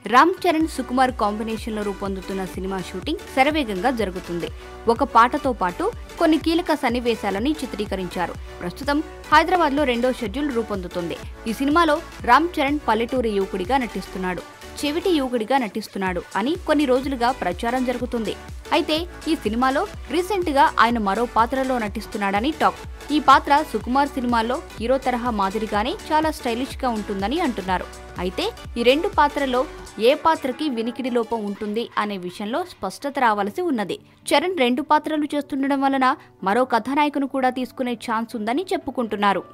రామ్ చరణ్ సుకుమార్ కాంబినేషన్లో రూపొందుతున్న cinema shooting శరవేగంగా జరుగుతుంది ఒక పాటతో పాటు కొన్ని కీలక సన్నివేశాలని చిత్రీకరించారు ప్రస్తుతం హైదరాబాద్లో రెండో షెడ్యూల్ రూపొందుతుంది ఈ సినిమాలో రామ్ చరణ్ పల్లెటూరి యువకుడిగా నటిస్తున్నాడు చెవిటి యువకుడిగా నటిస్తున్నాడు అని కొన్ని రోజులుగా ప్రచారం జరుగుతుంది అయితే ఈ సినిమాలో రీసెంట్ గా ఆయన మరో పాత్రలో నటిస్తున్నాడని టాక్ ఈ పాత్ర సుకుమార్ సినిమాల్లో హీరో తరహా మాదిరిగానే చాలా స్టైలిష్ గా ఉంటుందని అంటున్నారు అయితే ఈ రెండు పాత్రలో ఏ పాత్రకి వినికిడి లోపం ఉంటుంది అనే విషయంలో స్పష్టత రావాల్సి ఉన్నది చరణ్ రెండు పాత్రలు చేస్తుండడం వలన మరో కథానాయకును కూడా తీసుకునే ఛాన్స్ ఉందని చెప్పుకుంటున్నారు